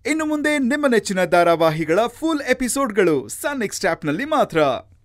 ಇನ್ನು ಮುಂದೆ ನಿಮ್ಮ ನೆಚ್ಚಿನ ಧಾರಾವಾಹಿಗಳ ಫುಲ್ ಎಪಿಸೋಡ್ಗಳು ಸನ್ ನೆಕ್ಸ್ಟ್ ಆಪ್ನಲ್ಲಿ ಮಾತ್ರ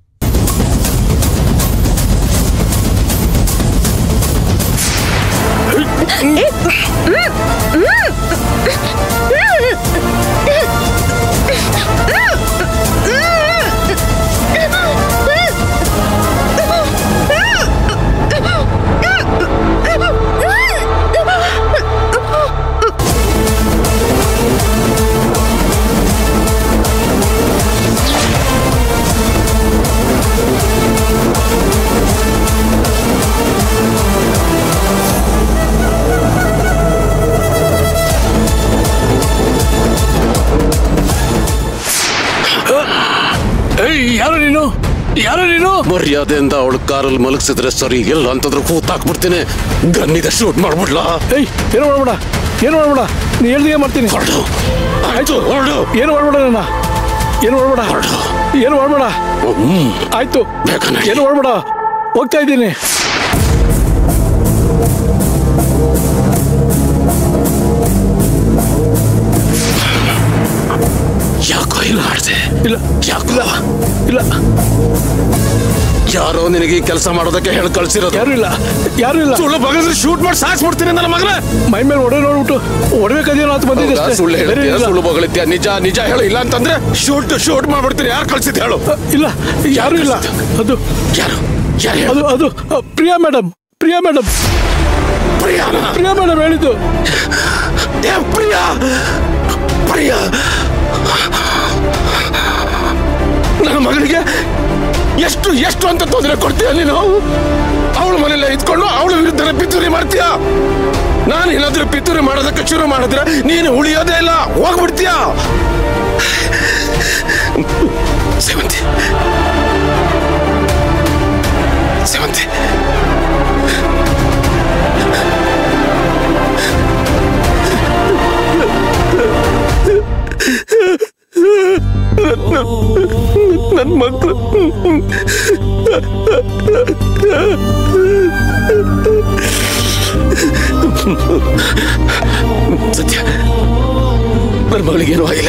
ಏಯ್ ಯಾರು ನೀನು ಯಾರು ನೀನು ಮರ್ಯಾದೆಯಿಂದ ಅವಳು ಕಾರಲ್ಲಿ ಮಲಗಿಸಿದ್ರೆ ಸರಿ ಎಲ್ಲ ಅಂತಂದ್ರೆ ಕೂತಾಕ್ಬಿಡ್ತೀನಿ ಗನ್ನಿದೆ ಶೂಟ್ ಮಾಡ್ಬಿಡ್ಲಾ ಏಯ್ ಏನು ಮಾಡ್ಬೇಡ ಏನು ಮಾಡ್ಬೇಡ ನೀ ಹೇಳ್ದಂಗೆ ಮಾಡ್ತೀನಿ ಹೊರಡು ಆಯ್ತು ಹೊರಡು ಏನು ಮಾಡ್ಬೇಡ ನನ್ನ ಏನು ಮಾಡ್ಬೇಡ ಹೊರಡು ಏನು ಮಾಡ್ಬೇಡ ಹ್ಮ್ ಆಯ್ತು ಬೇಕನೆ. ಏನು ಮಾಡ್ಬೇಡ ಹೋಗ್ತಾ ಇದ್ದೀನಿ ಯಾಕೋ ಇಲ್ಲ ಆಡ್ದೆ ಇಲ್ಲ ಯಾಕೋ ಇಲ್ಲ ಯಾರೋ ನಿನಗೆ ಈ ಕೆಲಸ ಮಾಡೋದಕ್ಕೆ ಹೇಳಿ ಕಳ್ಸಿರೋದು ಯಾರು ಇಲ್ಲ ಯಾರು ಇಲ್ಲ ಸುಳ್ಳು ಬಗದ್ರೆ ಶೂಟ್ ಮಾಡಿ ಸಾಯಿಸ್ಬಿಡ್ತೀನಿ ನನ್ನ ಮಗನೇ ಮೈ ಮೇಲೆ ಒಡೆ ನೋಡ್ಬಿಟ್ಟು ಒಡಬೇಕಾದೇನೋ ಅಂತ ಬಂದಿದ್ದೆ ಹೌದಾ? ಅಷ್ಟೇ. ಸುಳ್ಳು ಬೇರೆ ಹೇಳ್ತೀಯ ಏನಿಲ್ಲ. ಸುಳ್ಳು ಬಗಳಿತ್ಯ ನಿಜ ನಿಜ ಹೇಳು ಇಲ್ಲ ಅಂತಂದ್ರೆ ಶೂಟ್ ಶೂಟ್ ಮಾಡ್ಬಿಡ್ತೀನಿ ಯಾರು ಕಳ್ಸಿದ್ ಹೇಳು ಅ, ಇಲ್ಲ ಯಾರು ಇಲ್ಲ ಅದು ಯಾರು ಯಾರು ಹೇಳು? ಅದು ಅದು ಅ, ಪ್ರಿಯಾ ಮೇಡಮ್ ಪ್ರಿಯಾ ಮೇಡಮ್ ಪ್ರಿಯಾನ ಪ್ರಿಯಾ ಮೇಡಮ್ ಹೇಳಿದ್ದು ಏ ಪ್ರಿಯಾ ಪ್ರಿಯಾ ನನ್ನ ಮಗಳಿಗೆ ಎಷ್ಟು ಎಷ್ಟು ಅಂತ ತೊಂದರೆ ಕೊಡ್ತೀಯ ನೀನು ಅವಳ ಮನೆಯಲ್ಲ ಇದ್ಕೊಂಡು ಅವಳ ವಿರುದ್ಧ ಪಿತೂರಿ ಮಾಡ್ತೀಯ ನಾನು ಏನಾದ್ರೂ ಪಿತೂರಿ ಮಾಡೋದಕ್ಕೆ ಶುರು ಮಾಡಿದ್ರೆ ನೀನು ಉಳಿಯೋದೇ ಇಲ್ಲ ಹೋಗ್ಬಿಡ್ತೀಯ ಸೇವಂತಿ ಸೇವಂತಿ ನನ್ನ ಮಕ್ಕಳು ಸತ್ಯ ನನ್ನ ಮಗಳಿಗೇನು ಆಗಿಲ್ಲ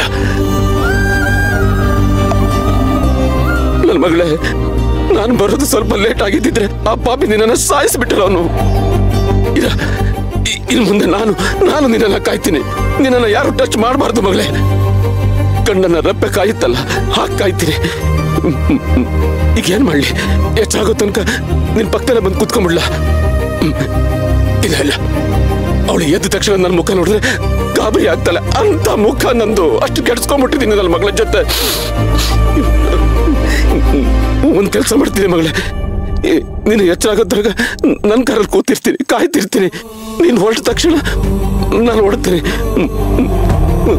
ನನ್ನ ಮಗಳೇ ನಾನು ಬರೋದು ಸ್ವಲ್ಪ ಲೇಟ್ ಆಗಿದ್ದಿದ್ರೆ ಆ ಪಾಪಿ ನಿನ್ನನ್ನು ಸಾಯಿಸಿಬಿಟ್ಟರು ಅವನು ಇಲ್ಲ ಇ- ಇನ್ನು ಮುಂದೆ ನಾನು ನಾನು ನಿನ್ನನ್ನು ಕಾಯ್ತೀನಿ ನಿನ್ನನ್ನು ಯಾರು ಟಚ್ ಮಾಡಬಾರ್ದು ಮಗಳೇ ಕಣ್ಣನ್ನ ರಪ್ಪೆ ಕಾಯುತ್ತಲ್ಲ ಹಾಗೆ ಕಾಯ್ತೀನಿ ಹ್ಮ್, ಹ್ಮ್, ಹ್ಮ್. ಈಗ ಏನ್ ಮಾಡ್ಲಿ ಎಷ್ಟಾಗೋ ತನಕ ನಿನ್ ಪಕ್ಕದಲ್ಲೇ ಬಂದು ಕೂತ್ಕೊಂಡ್ಬಿಡ್ಲ ಹ್ಮ್. ಇಲ್ಲ ಇಲ್ಲ ಅವಳು ಎದ್ದ ತಕ್ಷಣ ನನ್ನ ಮುಖ ನೋಡಿದ್ರೆ ಗಾಬರಿ ಆಗ್ತಾಳೆ ಅಂತ ಮುಖ ನಂದು ಅಷ್ಟು ಕೆಡ್ಸ್ಕೊಂಡ್ಬಿಟ್ಟಿದ್ದೀನಿ ನನ್ನ ಮಗಳ ಜೊತೆ ಒಂದ್ ಕೆಲಸ ಮಾಡ್ತೀನಿ ಮಗಳೇ ಈ- ನೀನು ಎಚ್ಚರ ಆಗೋದ್ರಾಗ ನನ್ನ ಕಾರಲ್ಲಿ ಕೂತಿರ್ತೀನಿ ಕಾಯ್ತಿರ್ತೀನಿ ನೀನು ಹೊರಟ ತಕ್ಷಣ ನಾನು ಹೊಡ್ತೀನಿ ಹ್ಮ್, ಹ್ಮ್.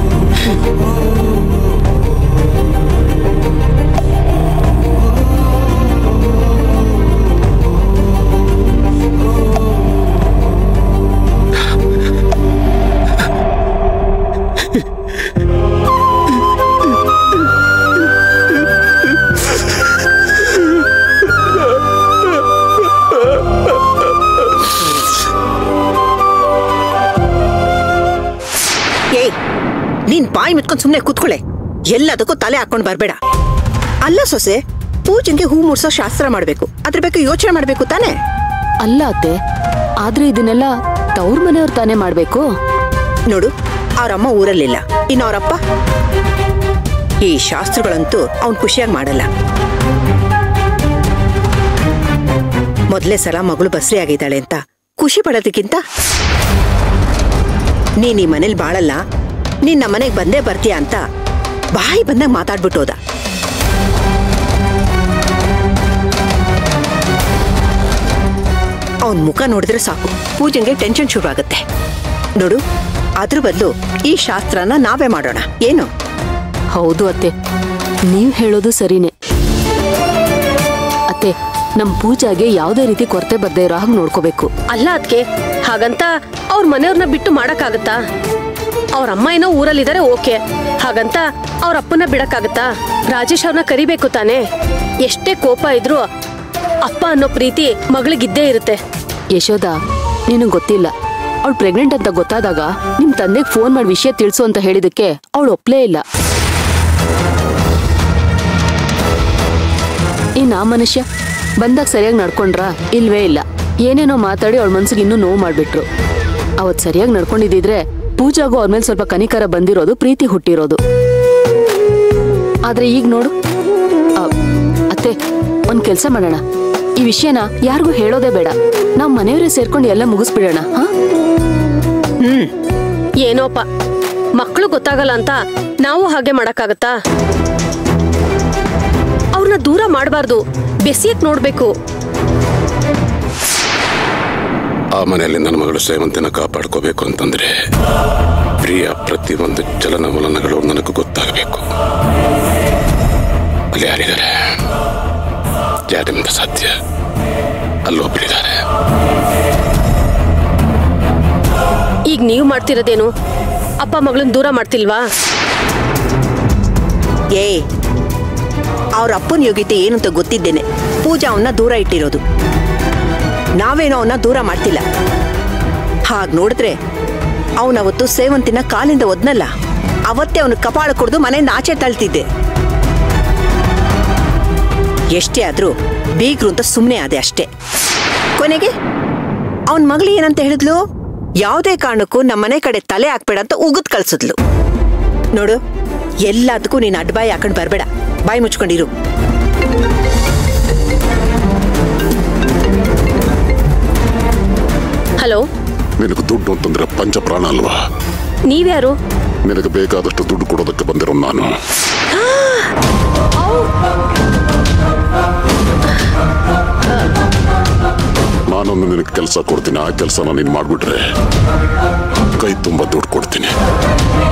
ಏಯ್ ನೀನ್ ಬಾಯಿ ಮುಟ್ಕೊಂಡ್ ಸುಮ್ನೆ ಕೂತ್ಕೊಳ್ಳೆ ಎಲ್ಲದಕ್ಕೂ ತಲೆ ಹಾಕೊಂಡ್ ಬರ್ಬೇಡ ಅಲ್ಲ ಸೊಸೆ ಪೂಜೆಗೆ ಹೂ ಮುಡ್ಸೋ ಶಾಸ್ತ್ರ ಮಾಡ್ಬೇಕು ಅದ್ರ ಬಗ್ಗೆ ಯೋಚನೆ ಮಾಡ್ಬೇಕು ತಾನೇ ಅಲ್ಲ ಅತ್ತೆ ಆದ್ರೆ ಇದನ್ನೆಲ್ಲ ತವ್ರ ಮನೆಯವ್ರು ತಾನೇ ಮಾಡ್ಬೇಕು ನೋಡು ಅವ್ರಮ್ಮ ಊರಲ್ಲಿಲ್ಲ ಇನ್ನು ಅವರಪ್ಪ ಈ ಶಾಸ್ತ್ರಗಳಂತೂ ಅವ್ನ್ ಖುಷಿಯಾಗಿ ಮಾಡಲ್ಲ ಮೊದಲೇ ಸಲ ಮಗಳು ಬಸ್ರಿ ಆಗಿದ್ದಾಳೆ ಅಂತ ಖುಷಿ ಪಡೋದಕ್ಕಿಂತ ನೀನ್ ಈ ಮನೇಲಿ ಬಾಳಲ್ಲ ನೀನ್ ನಮ್ಮ ಮನೆಗೆ ಬಂದೇ ಬರ್ತೀಯ ಅಂತ ಬಾಯಿ ಬಂದಾಗ ಮಾತಾಡ್ಬಿಟ್ಟು ಹೋದ ಅವನ್ ಮುಖ ನೋಡಿದ್ರೆ ಸಾಕು ಪೂಜೆಗೆ ಟೆನ್ಷನ್ ಶುರು ಆಗುತ್ತೆ ನೋಡು ಅದ್ರ ಬದಲು ಈ ಶಾಸ್ತ್ರನ ನಾವೇ ಮಾಡೋಣ ಏನು ಹೌದು ಅತ್ತೆ ನೀವ್ ಹೇಳೋದು ಸರಿನೇ ಅತ್ತೆ ನಮ್ ಪೂಜಾಗೆ ಯಾವ್ದೇ ರೀತಿ ಕೊರತೆ ಬರ್ದೇ ಇರೋ ಹಾಗೆ ನೋಡ್ಕೋಬೇಕು ಅಲ್ಲ ಅದ್ಕೆ ಹಾಗಂತ ಅವ್ರ ಮನೆಯವ್ರನ್ನ ಬಿಟ್ಟು ಮಾಡಕ್ಕಾಗತ್ತಾ ಅವ್ರ ಅಮ್ಮ ಏನೋ ಊರಲ್ಲಿದ್ದಾರೆ ಓಕೆ ಹಾಗಂತ ಅವ್ರ ಅಪ್ಪನ ಬಿಡಕ್ಕಾಗತ್ತಾ ರಾಜೇಶ್ ಅವ್ರನ್ನ ಕರಿಬೇಕು ತಾನೇ ಎಷ್ಟೇ ಕೋಪ ಇದ್ರೂ ಅಪ್ಪ ಅನ್ನೋ ಪ್ರೀತಿ ಮಗಳಿಗಿದ್ದೇ ಇರುತ್ತೆ ಯಶೋದ ನಿನಗ್ ಗೊತ್ತಿಲ್ಲ ಅವಳು ಪ್ರೆಗ್ನೆಂಟ್ ಅಂತ ಗೊತ್ತಾದಾಗ ನಿಮ್ ತಂದೆಗೆ ಫೋನ್ ಮಾಡಿ ವಿಷಯ ತಿಳಿಸು ಅಂತ ಹೇಳಿದಕ್ಕೆ ಅವಳು ಒಪ್ಲೇ ಇಲ್ಲ ಇನ್ ಆ ಮನುಷ್ಯ ಬಂದಾಗ ಸರಿಯಾಗಿ ನಡ್ಕೊಂಡ್ರಾ ಇಲ್ವೇ ಇಲ್ಲ ಏನೇನೋ ಮಾತಾಡಿ ಅವಳ ಮನ್ಸಿಗೆ ಇನ್ನೂ ನೋವು ಮಾಡ್ಬಿಟ್ರು ಅವತ್ ಸರಿಯಾಗಿ ನಡ್ಕೊಂಡಿದ್ದಿದ್ರೆ ಪೂಜಾಗೂ ಅವ್ರ ಮೇಲೆ ಸ್ವಲ್ಪ ಕನಿಕರ ಬಂದಿರೋದು ಪ್ರೀತಿ ಹುಟ್ಟಿರೋದು ಆದ್ರೆ ಈಗ ನೋಡು ಆ, ಅತ್ತೆ ಒಂದ್ ಕೆಲ್ಸ ಮಾಡೋಣ ಈ ವಿಷಯನ ಯಾರಿಗೂ ಹೇಳೋದೇ ಬೇಡ ನಾವ್ ಮನೆಯವರೇ ಸೇರ್ಕೊಂಡು ಎಲ್ಲ ಮುಗಿಸ್ಬಿಡೋಣ ಹಾ ಏನೋಪ ಮಕ್ಕಳು ಗೊತ್ತಾಗಲ್ಲ ಅಂತ ನಾವು ಹಾಗೆ ಮಾಡಕ್ಕಾಗತ್ತಾ ಅವ್ರನ್ನ ದೂರ ಮಾಡಬಾರ್ದು ಬೆಸಿಯಕ್ ನೋಡ್ಬೇಕು ಆ ಮನೆಯಲ್ಲಿ ನನ್ನ ಮಗಳು ಸೇವಂತಿನ ಕಾಪಾಡ್ಕೋಬೇಕು ಅಂತಂದ್ರೆ ಪ್ರಿಯ ಪ್ರತಿಯೊಂದು ಚಲನವಲನಗಳು ನನಗೆ ಗೊತ್ತಾಗಬೇಕು ಅಲ್ಲಿ ಯಾರಿದ್ದಾರೆ ಯಾರಿಂದ ಸಾಧ್ಯ ಅಲ್ಲೊಬ್ಬರಿದ್ದಾರೆ ಈಗ ನೀವು ಮಾಡ್ತಿರೋದೇನು ಅಪ್ಪ ಮಗಳನ್ನ ದೂರ ಮಾಡ್ತಿಲ್ವಾ ಏ ಅವ್ರ ಅಪ್ಪನ ಯೋಗ್ಯತೆ ಏನು ಅಂತ ಗೊತ್ತಿದ್ದೇನೆ ಪೂಜಾ ಅವನ್ನ ದೂರ ಇಟ್ಟಿರೋದು ನಾವೇನೋ ಅವನ್ನ ದೂರ ಮಾಡ್ತಿಲ್ಲ ಹಾಗ್ ನೋಡಿದ್ರೆ ಅವನವತ್ತು ಸೇವಂತಿನ ಕಾಲಿಂದ ಒದ್ನಲ್ಲ ಅವತ್ತೇ ಅವನು ಕಪಾಳ ಕುಡ್ದು ಮನೆಯಿಂದ ಆಚೆ ತಳ್ತಿದ್ದೆ ಎಷ್ಟೇ ಆದ್ರೂ ಬೀಗ್ರು ಅಂತ ಸುಮ್ಮನೆ ಆದೆ ಅಷ್ಟೇ ಕೊನೆಗೆ ಅವನ್ ಮಗಳು ಏನಂತ ಹೇಳಿದ್ಲು ಯಾವುದೇ ಕಾರಣಕ್ಕೂ ನಮ್ಮನೆ ಕಡೆ ತಲೆ ಹಾಕ್ಬೇಡ ಅಂತ ಉಗಿದ್ ಕಳ್ಸಿದ್ಲು ನೋಡು ಎಲ್ಲದಕ್ಕೂ ನೀನು ಅಡ್ಬಾಯಿ ಹಾಕೊಂಡ್ ಬರ್ಬೇಡ ಬಾಯಿ ಮುಚ್ಕೊಂಡಿರು ಹಲೋ ನಿನಗೆ ದುಡ್ಡು ಅಂತಂದ್ರೆ ಪಂಚಪ್ರಾಣ ಅಲ್ವಾ ನೀವ್ಯಾರು ನಿನಗೆ ಬೇಕಾದಷ್ಟು ದುಡ್ಡು ಕೊಡೋದಕ್ಕೆ ಬಂದಿರೋ ನಾನು ನಾನೊಂದು ನಿನಗೆ ಕೆಲಸ ಕೊಡ್ತೀನಿ ಆ ಕೆಲಸನ ನೀನು ಮಾಡ್ಬಿಟ್ರೆ ಕೈ ತುಂಬ ದುಡ್ಡು ಕೊಡ್ತೀನಿ